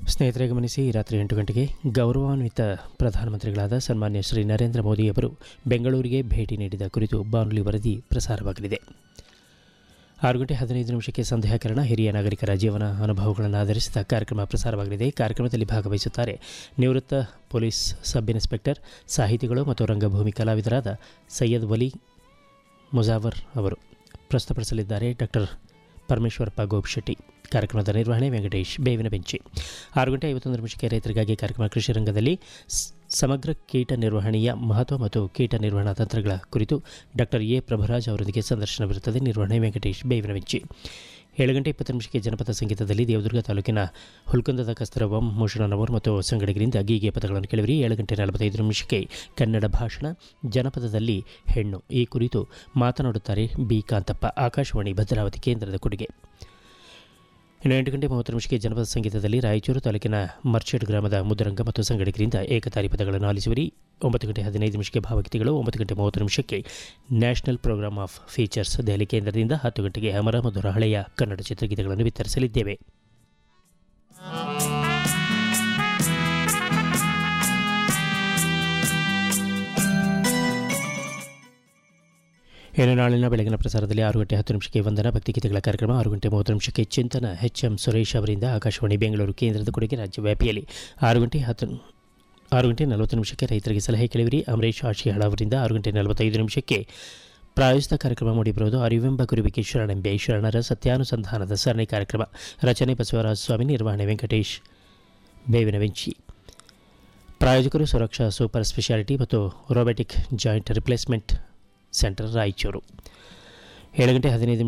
ಸ್ನೇಹಿತರೆ ಗಮನಿಸಿ ಈ ರಾತ್ರಿ ಎಂಟು ಗಂಟೆಗೆ ಗೌರವಾನ್ವಿತ ಪ್ರಧಾನಮಂತ್ರಿಗಳಾದ ಸನ್ಮಾನ್ಯ ಶ್ರೀ ನರೇಂದ್ರ ಮೋದಿಯವರು ಬೆಂಗಳೂರಿಗೆ ಭೇಟಿ ನೀಡಿದ ಕುರಿತು ಬಾನುಲಿ ವರದಿ ಪ್ರಸಾರವಾಗಲಿದೆ ಆರು ಗಂಟೆ ಹದಿನೈದು ನಿಮಿಷಕ್ಕೆ ಸಂಧ್ಯಾಕರಣ ಹಿರಿಯ ನಾಗರಿಕರ ಜೀವನ ಅನುಭವಗಳನ್ನು ಆಧರಿಸಿದ ಕಾರ್ಯಕ್ರಮ ಪ್ರಸಾರವಾಗಲಿದೆ ಕಾರ್ಯಕ್ರಮದಲ್ಲಿ ಭಾಗವಹಿಸುತ್ತಾರೆ ನಿವೃತ್ತ ಪೊಲೀಸ್ ಸಬ್ ಇನ್ಸ್ಪೆಕ್ಟರ್ ಸಾಹಿತಿಗಳು ಮತ್ತು ರಂಗಭೂಮಿ ಕಲಾವಿದರಾದ ಸೈಯದ್ ವಲಿ ಮುಜಾವರ್ ಅವರು ಪ್ರಸ್ತುತಪಡಿಸಲಿದ್ದಾರೆ ಡಾಕ್ಟರ್ ಪರಮೇಶ್ವರಪ್ಪ ಗೋಪಿಶೆಟ್ಟಿ ಕಾರ್ಯಕ್ರಮದ ನಿರ್ವಹಣೆ ವೆಂಕಟೇಶ್ ಬೇವಿನ ಬೆಂಚಿ ಆರು ಗಂಟೆ ಐವತ್ತೊಂದು ನಿಮಿಷಕ್ಕೆ ರೈತರಿಗಾಗಿ ಕಾರ್ಯಕ್ರಮ ಕೃಷಿ ರಂಗದಲ್ಲಿ ಸ್- ಸಮಗ್ರ ಕೀಟ ನಿರ್ವಹಣೆಯ ಮಹತ್ವ ಮತ್ತು ಕೀಟ ನಿರ್ವಹಣಾ ತಂತ್ರಗಳ ಕುರಿತು ಡಾಕ್ಟರ್ ಎ ಪ್ರಭುರಾಜ್ ಅವರೊಂದಿಗೆ ಸಂದರ್ಶನವಿರುತ್ತದೆ ನಿರ್ವಹಣೆ ವೆಂಕಟೇಶ್ ಬೇವಿನ ಬೆಂಚಿ ಏಳು ಗಂಟೆ ಇಪ್ಪತ್ತು ನಿಮಿಷಕ್ಕೆ ಜನಪದ ಸಂಗೀತದಲ್ಲಿ ದೇವದುರ್ಗ ತಾಲೂಕಿನ ಹುಲ್ಕುಂದದ ಕಸ್ತರವಂ ಭೂಷಣನವರ್ ಮತ್ತು ಸಂಗಡಿಗರಿಂದ ಗೀಗೆ ಪದಗಳನ್ನು ಕೇಳಿವಿರಿ ಏಳು ಗಂಟೆ ನಲವತ್ತೈದು ನಿಮಿಷಕ್ಕೆ ಕನ್ನಡ ಭಾಷಣ ಜನಪದದಲ್ಲಿ ಹೆಣ್ಣು ಈ ಕುರಿತು ಮಾತನಾಡುತ್ತಾರೆ ಬಿ ಕಾಂತಪ್ಪ ಆಕಾಶವಾಣಿ ಭದ್ರಾವತಿ ಕೇಂದ್ರದ ಕೊಡುಗೆ ಇನ್ನು ಎಂಟು ಗಂಟೆ ಮೂವತ್ತು ನಿಮಿಷಕ್ಕೆ ಜನಪದ ಸಂಗೀತದಲ್ಲಿ ರಾಯಚೂರು ತಾಲೂಕಿನ ಮರ್ಚೆಡ್ ಗ್ರಾಮದ ಮುದ್ದರಂಗ ಮತ್ತು ಸಂಗಡಿಗರಿಂದ ಏಕತಾರಿ ಪದಗಳನ್ನು ಆಲಿಸುವಿರಿ ಒಂಬತ್ತು ಗಂಟೆ ಹದಿನೈದು ನಿಮಿಷಕ್ಕೆ ಭಾವಗೀತೆಗಳು ಒಂಬತ್ತು ಗಂಟೆ ಮೂವತ್ತು ನಿಮಿಷಕ್ಕೆ national programme of features Delhi ಕೇಂದ್ರದಿಂದ ಹತ್ತು ಗಂಟೆಗೆ ಅಮರ ಮಧುರ ಹಳೆಯ ಕನ್ನಡ ಚಿತ್ರಗೀತೆಗಳನ್ನು ವಿತರಿಸಲಿದ್ದೇವೆ ಇನ್ನು ನಾಳಿನ ಬೆಳಗಿನ ಪ್ರಸಾರದಲ್ಲಿ ಆರು ಗಂಟೆ ಹತ್ತು ನಿಮಿಷಕ್ಕೆ ವಂದನಾ ಭಕ್ತಿಗೀತೆಗಳ ಕಾರ್ಯಕ್ರಮ ಆರು ಗಂಟೆ ಮೂವತ್ತು ನಿಮಿಷಕ್ಕೆ ಚಿಂತನ ಎಚ್ ಎಂ ಸುರೇಶ್ ಅವರಿಂದ ಆಕಾಶವಾಣಿ ಬೆಂಗಳೂರು ಕೇಂದ್ರದ ಕೊಡುಗೆ ರಾಜ್ಯ ವ್ಯಾಪಿಯಲ್ಲಿ ಆರು ಗಂಟೆ ಹತ್ತು ಆರು ಗಂಟೆ ನಲವತ್ತು ನಿಮಿಷಕ್ಕೆ ರೈತರಿಗೆ ಸಲಹೆ ಕೇಳಿವಿರಿ ಅಮರೇಶ್ ಆಶಿಹಾಳ ಅವರಿಂದ ಆರು ಗಂಟೆ ನಲವತ್ತೈದು ನಿಮಿಷಕ್ಕೆ ಪ್ರಾಯೋಜಿತ ಕಾರ್ಯಕ್ರಮ ಮೂಡಿಬರುವುದು ಅರಿವೆಂಬ ಗುರುವಿಕೆ ಶರಣೆಂಬೆ ಶರಣರ ಸತ್ಯಾನುಸಂಧಾನದ ಸರಣಿ ಕಾರ್ಯಕ್ರಮ ರಚನೆ ಬಸವರಾಜ ಸ್ವಾಮಿ ನಿರ್ವಹಣೆ ವೆಂಕಟೇಶ್ ಬೇವಿನ ವೆಂಚಿ ಪ್ರಾಯೋಜಕರು ಸುರಕ್ಷಾ ಸೂಪರ್ ಸ್ಪೆಷಾಲಿಟಿ ಮತ್ತು robotic joint replacement centre Raichur ಏಳು ಗಂಟೆ ಹದಿನೈದು ನಿಮಿಷ